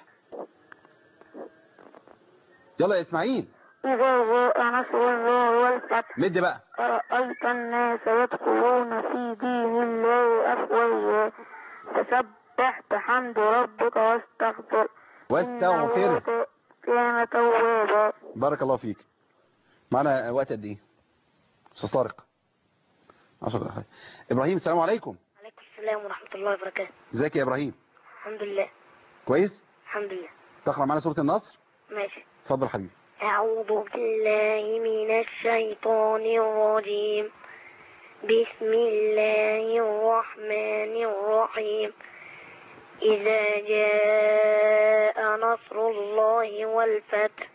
Speaker 2: يلا يا اسماعيل
Speaker 4: إذا جاء نصر الله والفتح
Speaker 2: مد بقى
Speaker 4: رأيت الناس يدخلون في دين الله أفواجا فسبح بحمد ربك واستغفر
Speaker 2: واستغفر
Speaker 4: إنه كان توابا
Speaker 2: بارك الله فيك معنا وقت قد ايه استاذ طارق 10 دقائق ابراهيم السلام عليكم
Speaker 4: عليكم السلام ورحمة الله وبركاته
Speaker 2: ازيك يا ابراهيم
Speaker 4: الحمد لله
Speaker 2: كويس
Speaker 4: الحمد لله
Speaker 2: تقرا معنا سوره النصر
Speaker 4: ماشي
Speaker 2: اتفضل حبيبي
Speaker 4: أعوذ بالله من الشيطان الرجيم بسم الله الرحمن الرحيم إذا جاء نصر الله والفتح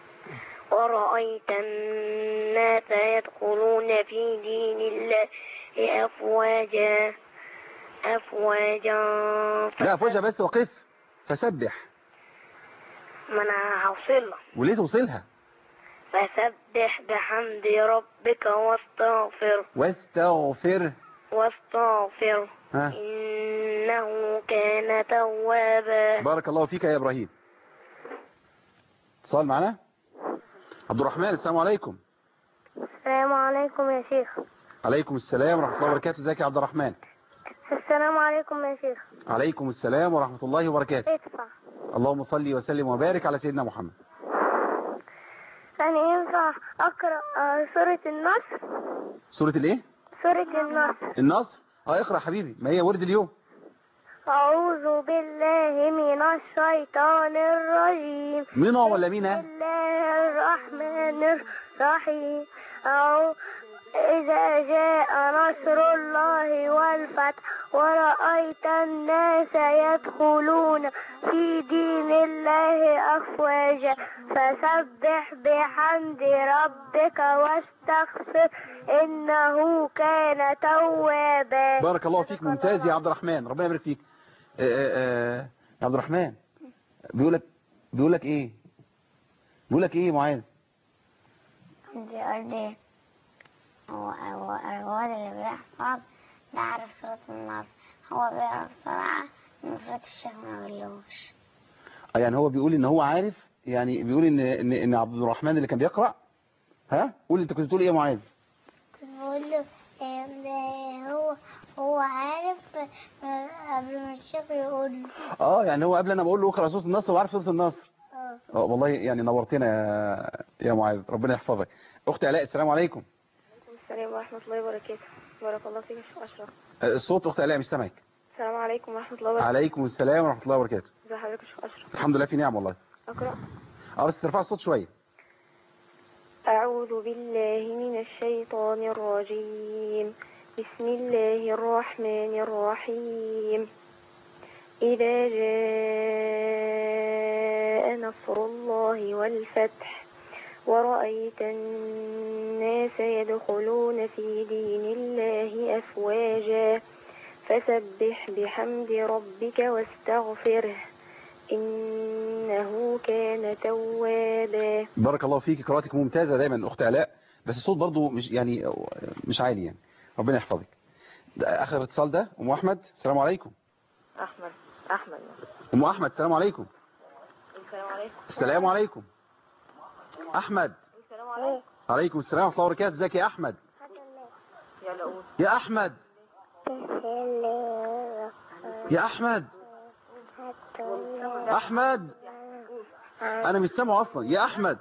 Speaker 4: ورأيت الناس يدخلون في دين الله أفواجا أفواجا
Speaker 2: لا فوجة بس وقف فسبح
Speaker 4: ما أنا هوصل
Speaker 2: وليه توصلها
Speaker 4: فسبح بحمد ربك واستغفر
Speaker 2: واستغفر
Speaker 4: واستغفر
Speaker 2: ها
Speaker 4: إنه كان توابا
Speaker 2: بارك الله فيك يا إبراهيم اتصال معنا عبد الرحمن السلام عليكم
Speaker 3: السلام عليكم يا شيخ
Speaker 2: عليكم السلام ورحمة الله وبركاته ازيك يا عبد الرحمن
Speaker 3: السلام عليكم يا شيخ
Speaker 2: عليكم السلام ورحمة الله وبركاته
Speaker 3: ادفع
Speaker 2: اللهم صل وسلم وبارك على سيدنا محمد
Speaker 3: يعني ينفع أقرأ آه، سورة النصر
Speaker 2: سورة الايه
Speaker 3: سورة النصر
Speaker 2: النصر اه اقرأ يا حبيبي ما هي ورد اليوم
Speaker 3: أعوذ بالله من الشيطان الرجيم
Speaker 2: مينا ولا
Speaker 3: بسم
Speaker 2: مينا
Speaker 3: الله الرحمن الرحيم أو إذا جاء نصر الله والفتح ورأيت الناس يدخلون في دين الله أفواجا فسبح بحمد ربك واستغفر إنه كان توابا
Speaker 2: بارك الله فيك ممتاز يا عبد الرحمن ربنا يبارك فيك آه، آه، آه، يا عبد الرحمن بيقول لك بيقول لك ايه بيقول لك ايه يا معاذ
Speaker 5: بيقول لي هو هو الواد اللي بيحفظ ده عارف سورة النصر هو بيقرا بسرعة المفروض الشيخ ما يقولوش
Speaker 2: آه، يعني هو بيقول ان هو عارف يعني بيقول ان ان, إن عبد الرحمن اللي كان بيقرأ ها قول انت كنت بتقول ايه يا معاذ
Speaker 3: كنت بقول له هو هو عارف قبل ما الشيخ يقول له
Speaker 2: اه يعني هو قبل انا بقول له اقرأ سورة النصر وعارف سورة النصر
Speaker 3: اه
Speaker 2: اه والله يعني نورتنا يا يا معاذ ربنا يحفظك اختي الاء السلام عليكم
Speaker 4: السلام ورحمة الله وبركاته بارك الله فيك يا شيخ أشرف
Speaker 2: آه، الصوت اختي الاء مش سامعك
Speaker 4: السلام عليكم ورحمة الله وبركاته
Speaker 2: عليكم السلام ورحمة الله وبركاته
Speaker 4: ازي حضرتك يا شيخ أشرف
Speaker 2: الحمد لله في نعم والله
Speaker 4: أقرأ
Speaker 2: اه بس ترفع الصوت شوية
Speaker 4: أعوذ بالله من الشيطان الرجيم بسم الله الرحمن الرحيم إذا جاء نصر الله والفتح ورأيت الناس يدخلون في دين الله أفواجا فسبح بحمد ربك واستغفره إنه كان توابا
Speaker 2: بارك الله فيك قراءتك ممتازة دايما اخت الاء بس الصوت برضو مش يعني مش عالي يعني ربنا يحفظك ده اخر اتصال ده ام احمد السلام عليكم
Speaker 4: أحمد أحمد
Speaker 2: ام احمد السلام عليكم
Speaker 4: السلام عليكم
Speaker 2: السلام عليكم احمد
Speaker 4: السلام عليكم
Speaker 2: عليكم السلام ورحمة الله وبركاته ازيك يا احمد
Speaker 4: يلا قول
Speaker 2: يا احمد يا احمد احمد انا مش سامعه اصلا يا احمد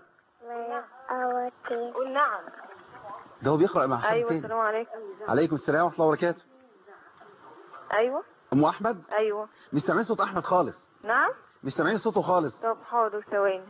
Speaker 4: قول نعم
Speaker 2: ده هو بيقرأ مع حد
Speaker 4: أيوة
Speaker 2: تاني
Speaker 4: السلام عليكم
Speaker 2: عليكم السلام ورحمة الله وبركاته
Speaker 4: أيوة
Speaker 2: ام احمد
Speaker 4: أيوة
Speaker 2: مش سامعين صوت احمد خالص
Speaker 4: نعم
Speaker 2: مش سامعين صوته خالص
Speaker 4: طب حاضر ثواني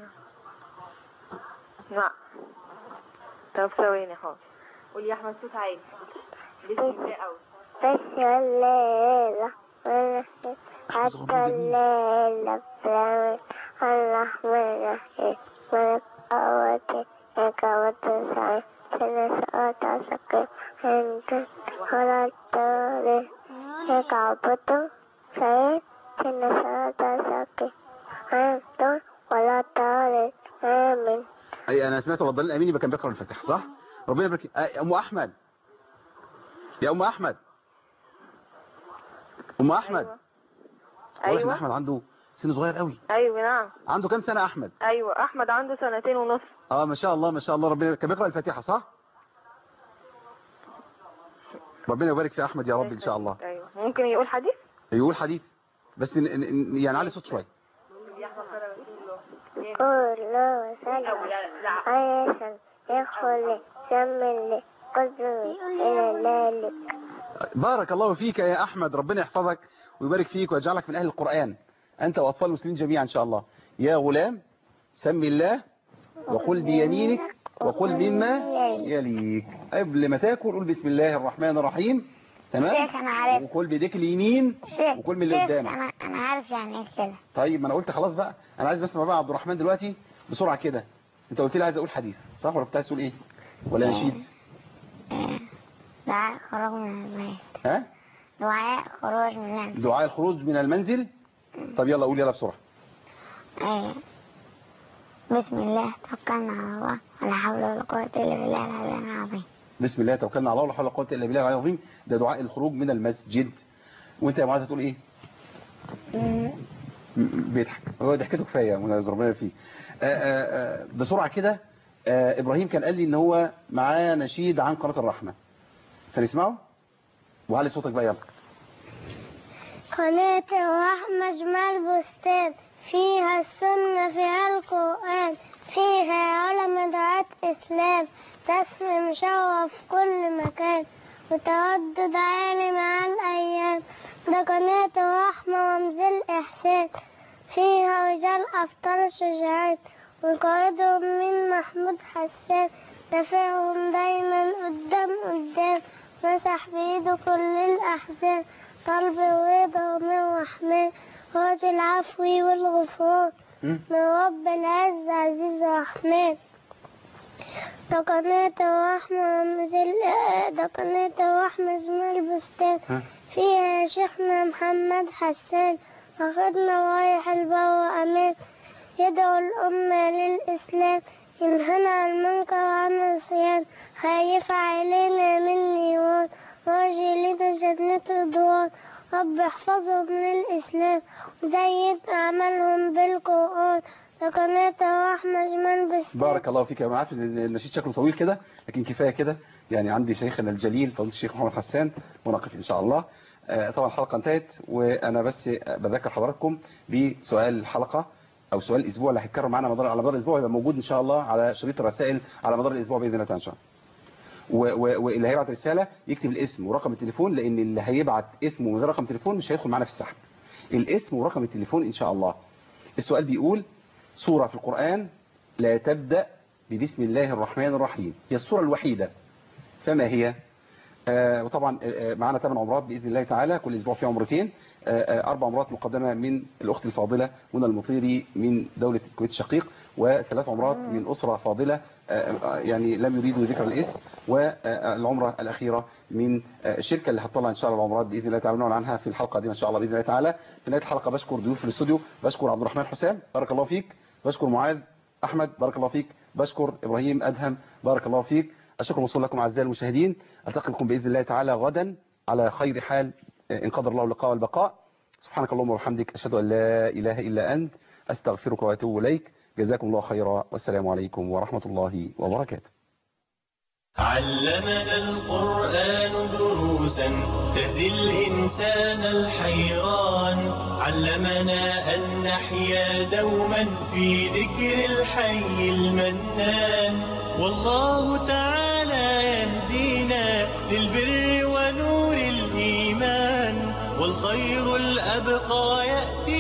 Speaker 4: نعم طب ثواني حاضر قول يا أحمد صوت عالي بسم الله أول
Speaker 3: بس الليلة حتى الليلة بلوي الرحمن الرحيم ملك أوتي إنك وتسعي سنسأت سكي أنت ولا تولي إنك عبد سعي سنسأت سكي أنت ولا تولي آمين
Speaker 2: اي انا سمعت رضا الامين يبقى كان بيقرأ الفاتحة صح ربنا يبارك فيك. آه، ام احمد يا ام احمد ام احمد واضح ان
Speaker 4: أيوة
Speaker 2: احمد عنده سن صغير قوي
Speaker 4: أيوة نعم
Speaker 2: عنده كام سنة احمد
Speaker 4: أيوة أحمد عنده سنتين ونص
Speaker 2: اه ما شاء الله ما شاء الله ربنا كان بيقرأ الفاتحة صح ربنا يبارك في احمد يا رب ان شاء الله
Speaker 4: أيوة ممكن يقول حديث
Speaker 2: يقول حديث بس ن- ن- ن- يعني علي صوت شويه
Speaker 3: كل سنة عيشا يدخل سمي قدر إلى ذلك
Speaker 2: بارك الله فيك يا احمد ربنا يحفظك ويبارك فيك ويجعلك من اهل القرآن انت واطفال المسلمين جميعا ان شاء الله يا غلام سم الله وقل بيمينك وقل مما يليك قبل ما تاكل قول بسم الله الرحمن الرحيم تمام
Speaker 5: شيخ أنا عارف
Speaker 2: وكل بيديك اليمين
Speaker 5: شيخ
Speaker 2: وكل من اللي
Speaker 5: شيخ
Speaker 2: قدامك
Speaker 5: أنا أنا عارف يعني إيه كده
Speaker 2: طيب ما انا قلت خلاص بقى انا عايز اسمع بقى عبد الرحمن دلوقتي بسرعه كده انت قلت لي عايز اقول حديث صح ولا كنت عايز تقول ايه ولا نشيد
Speaker 5: دعاء خروج من البيت
Speaker 2: ها
Speaker 5: دعاء خروج من البيت
Speaker 2: دعاء الخروج من المنزل طب يلا قول يلا بسرعة
Speaker 5: أيوة. بسم الله توكلنا على الله ولا حول ولا قوة إلا بالله العلي العظيم
Speaker 2: بسم الله توكلنا على الله ولا حول ولا قوة إلا بالله العلي العظيم ده دعاء الخروج من المسجد وانت يا معاذ هتقول ايه م- م- بيضحك هو ضحكته كفايه منازل ربنا فيه آه، آه، آه، بسرعه كده آه، ابراهيم كان قال لي ان هو معاه نشيد عن قناه الرحمه فنسمعه وعلي صوتك بقى يلا
Speaker 3: قناة الرحمة جمال بستان فيها السنة فيها القرآن فيها علم دعاة إسلام تسمي مشرف في كل مكان وتردد عالي مع الأيام ده قناة الرحمة رمز الإحسان فيها رجال أبطال شجاعان وقائدهم من محمود حسان دافعهم دايما قدام قدام مسح بإيده كل الأحزان طلب الرضا من الرحمن راجل العفو والغفران
Speaker 2: م?
Speaker 3: من رب العز عزيز الرحمن ده قناة الرحمة مزل ده قناة الرحمة زمال بستان
Speaker 2: ها
Speaker 3: فيها شيخنا محمد حسان أخذنا رايح البر أمان يدعو الأمة للإسلام ينهنا عن المنكر وعن العصيان خايف علينا من نيران راجي لنا جنة رضوان رب احفظهم للإسلام وزيد أعمالهم بالقرآن لقناة الرحمة جمال بستان
Speaker 2: بارك الله فيك انا عارف ان النشيد شكله طويل كده لكن كفايه كده يعني عندي شيخنا الجليل فضيله الشيخ محمد حسان ونقف ان شاء الله آه، طبعا الحلقه انتهت وانا بس بذكر حضراتكم بسؤال الحلقه او سؤال الاسبوع اللي هيتكرر معانا مدار على مدار الاسبوع يبقى موجود ان شاء الله على شريط الرسائل على مدار الاسبوع باذن الله تعالى ان شاء الله و- و- واللي هيبعت رساله يكتب الاسم ورقم التليفون لان اللي هيبعت اسمه من غير رقم تليفون مش هيدخل معانا في السحب الاسم ورقم التليفون ان شاء الله السؤال بيقول سورة في القرآن لا تبدأ ببسم الله الرحمن الرحيم هي السورة الوحيدة فما هي آه وطبعا آه، معانا ثمان عمرات بإذن الله تعالى كل أسبوع في عمرتين آه، آه، أربع عمرات مقدمة من الأخت الفاضلة منى المطيري من دولة الكويت الشقيق وثلاث عمرات من أسرة فاضلة آه، آه، يعني لم يريدوا ذكر الاسم والعمرة الأخيرة من آه، الشركة اللي هتطلع إن شاء الله العمرات بإذن الله تعالى نعلن عنها في الحلقة دي إن شاء الله بإذن الله تعالى في نهاية الحلقة بشكر ضيوف في الاستوديو بشكر عبد الرحمن حسام بارك الله فيك بشكر معاذ أحمد بارك الله فيك بشكر إبراهيم أدهم بارك الله فيك أشكر وصول لكم أعزائي المشاهدين ألتقي بكم بإذن الله تعالى غدا على خير حال آه، إن قدر الله اللقاء والبقاء سبحانك اللهم وبحمدك أشهد أن لا إله إلا أنت أستغفرك وأتوب إليك جزاكم الله خيرا والسلام عليكم ورحمة الله وبركاته
Speaker 1: علمنا القرآن دروسا تهدي الإنسان الحيران علمنا أن نحيا دوما في ذكر الحي المنان والله تعالى يهدينا للبر ونور الإيمان والخير الأبقى يأتي